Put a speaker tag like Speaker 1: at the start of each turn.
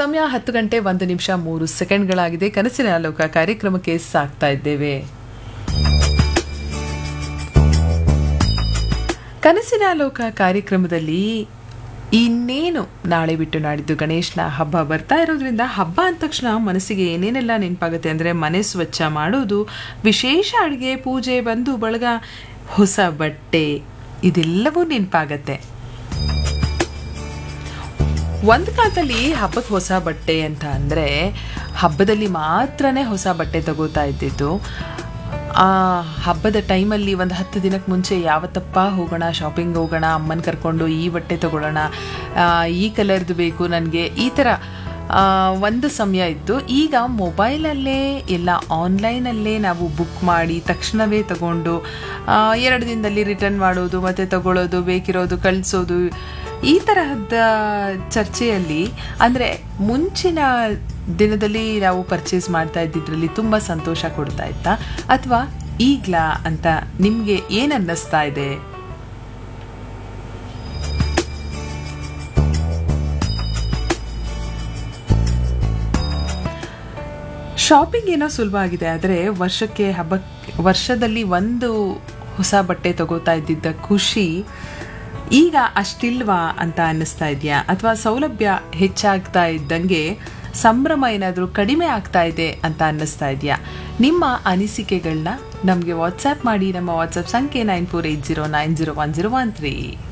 Speaker 1: ಸಮಯ ಹತ್ತು ಗಂಟೆ ಒಂದು ನಿಮಿಷ ಮೂರು ಸೆಕೆಂಡ್ಗಳಾಗಿದೆ ಕನಸಿನ ಲೋಕ ಕಾರ್ಯಕ್ರಮಕ್ಕೆ ಸಾಕ್ತಾ ಇದ್ದೇವೆ ಕನಸಿನ ಲೋಕ ಕಾರ್ಯಕ್ರಮದಲ್ಲಿ ಇನ್ನೇನು ನಾಳೆ ಬಿಟ್ಟು ನಾಡಿದ್ದು ಗಣೇಶನ ಹಬ್ಬ ಬರ್ತಾ ಇರೋದ್ರಿಂದ ಹಬ್ಬ ಅಂದ ತಕ್ಷಣ ಮನಸ್ಸಿಗೆ ಏನೇನೆಲ್ಲ ನೆನಪಾಗುತ್ತೆ ಅಂದರೆ ಮನೆ ಸ್ವಚ್ಛ ಮಾಡೋದು ವಿಶೇಷ ಅಡುಗೆ ಪೂಜೆ ಬಂದು ಬಳಗ ಹೊಸ ಬಟ್ಟೆ ಇದೆಲ್ಲವೂ ನೆನಪಾಗತ್ತೆ ಒಂದು ಕಾಲದಲ್ಲಿ ಹಬ್ಬಕ್ಕೆ ಹೊಸ ಬಟ್ಟೆ ಅಂತ ಅಂದರೆ ಹಬ್ಬದಲ್ಲಿ ಮಾತ್ರನೇ ಹೊಸ ಬಟ್ಟೆ ತಗೋತಾ ಇದ್ದಿದ್ದು ಆ ಹಬ್ಬದ ಟೈಮಲ್ಲಿ ಒಂದು ಹತ್ತು ದಿನಕ್ಕೆ ಮುಂಚೆ ಯಾವತ್ತಪ್ಪ ಹೋಗೋಣ ಶಾಪಿಂಗ್ ಹೋಗೋಣ ಅಮ್ಮನ ಕರ್ಕೊಂಡು ಈ ಬಟ್ಟೆ ತಗೊಳ್ಳೋಣ ಆ, ಈ ಕಲರ್ದು ಬೇಕು ನನಗೆ ಈ ಥರ ಆ, ಒಂದು ಸಮಯ ಇತ್ತು ಈಗ ಮೊಬೈಲಲ್ಲೇ ಎಲ್ಲ ಆನ್ಲೈನಲ್ಲೇ ನಾವು ಬುಕ್ ಮಾಡಿ ತಕ್ಷಣವೇ ತಗೊಂಡು ಆ, ಎರಡು ದಿನದಲ್ಲಿ ರಿಟರ್ನ್ ಮಾಡೋದು ಮತ್ತು ತಗೊಳ್ಳೋದು ಬೇಕಿರೋದು ಕಳಿಸೋದು ಈ ತರಹದ ಚರ್ಚೆಯಲ್ಲಿ ಅಂದರೆ ಮುಂಚಿನ ದಿನದಲ್ಲಿ ನಾವು ಪರ್ಚೇಸ್ ಮಾಡ್ತಾ ಇದ್ದಿದ್ರಲ್ಲಿ ತುಂಬ ಸಂತೋಷ ಕೊಡ್ತಾ ಇತ್ತಾ ಅಥವಾ ಈಗ್ಲಾ ಅಂತ ನಿಮಗೆ ಏನು ಅನ್ನಿಸ್ತಾ ಇದೆ ಶಾಪಿಂಗ್ ಏನೋ ಸುಲಭ ಆಗಿದೆ ಆದರೆ ವರ್ಷಕ್ಕೆ ಹಬ್ಬ ವರ್ಷದಲ್ಲಿ ಒಂದು ಹೊಸ ಬಟ್ಟೆ ತಗೋತಾ ಇದ್ದಿದ್ದ ಖುಷಿ ಈಗ ಅಷ್ಟಿಲ್ವಾ ಅಂತ ಅನ್ನಿಸ್ತಾ ಇದೆಯಾ ಅಥವಾ ಸೌಲಭ್ಯ ಹೆಚ್ಚಾಗ್ತಾ ಇದ್ದಂಗೆ ಸಂಭ್ರಮ ಏನಾದರೂ ಕಡಿಮೆ ಆಗ್ತಾ ಇದೆ ಅಂತ ಅನ್ನಿಸ್ತಾ ಇದೆಯಾ ನಿಮ್ಮ ಅನಿಸಿಕೆಗಳನ್ನ ನಮಗೆ ವಾಟ್ಸ್ಆ್ಯಪ್ ಮಾಡಿ ನಮ್ಮ ವಾಟ್ಸಪ್ ಸಂಖ್ಯೆ nine four eight zero nine zero one zero one three